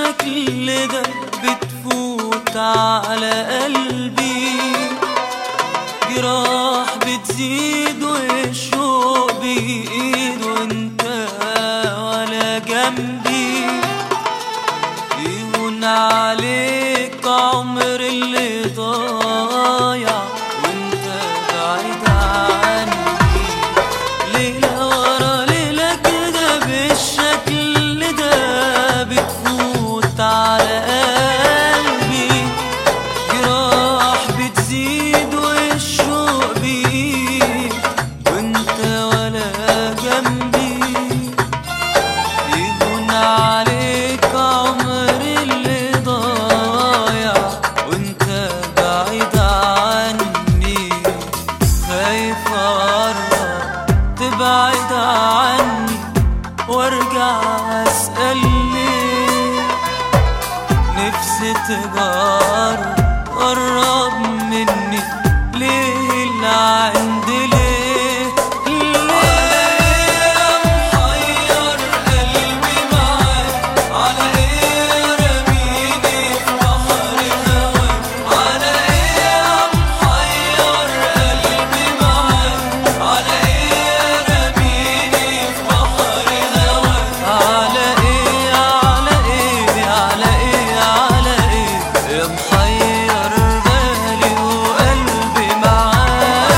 بالشكل ده بتفوت على قلبي جراح بتزيد والشوق بإيد وانت ولا جنبي يهون عليك عمر اللي ضايع وانت بعيد عني ليلة ورا ليلة كده بالشكل ده بتفوت على قلبي جراح بتزيد والشوق بيك وانت ولا جنبي يهون عليك عمر اللي ضايع وانت بعيد عني خايف اقرب تبعد عني وارجع اسال ليه نفسي تجارب قرب مني ليه اللي عندي ليه ليه محير قلبي معاك على ايه رميني في بحر هواك على ايه محير قلبي معاك على ايه رميني في بحر هواك على ايه على ايه على ايه على ايه يا محير بالي وقلبي معاك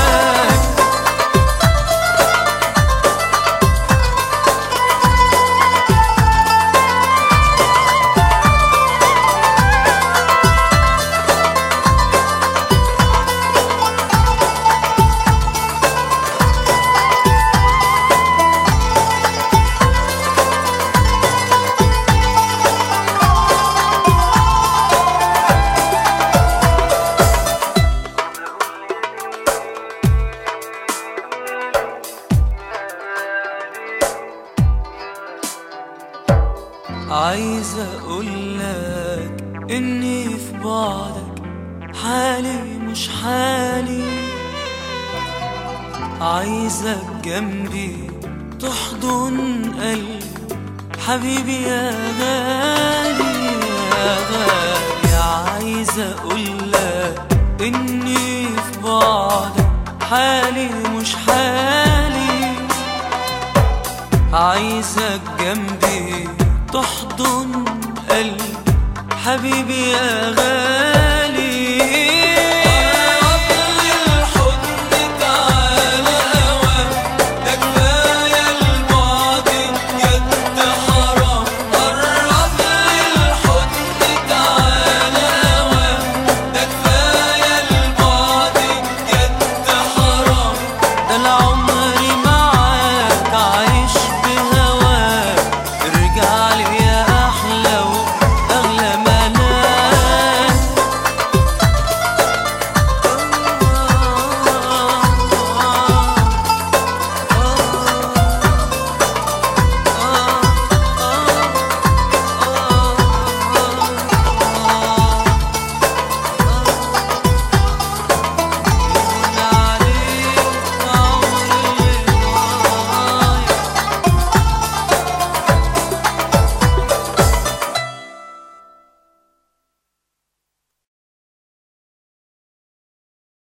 عايز اقولك اني في بعدك حالي مش حالي عايزك جنبي تحضن قلبي حبيبي يا غالي يا غالي عايز اقولك اني في بعدك حالي مش حالي عايزك جنبي تحضن قلبي حبيبي يا غالي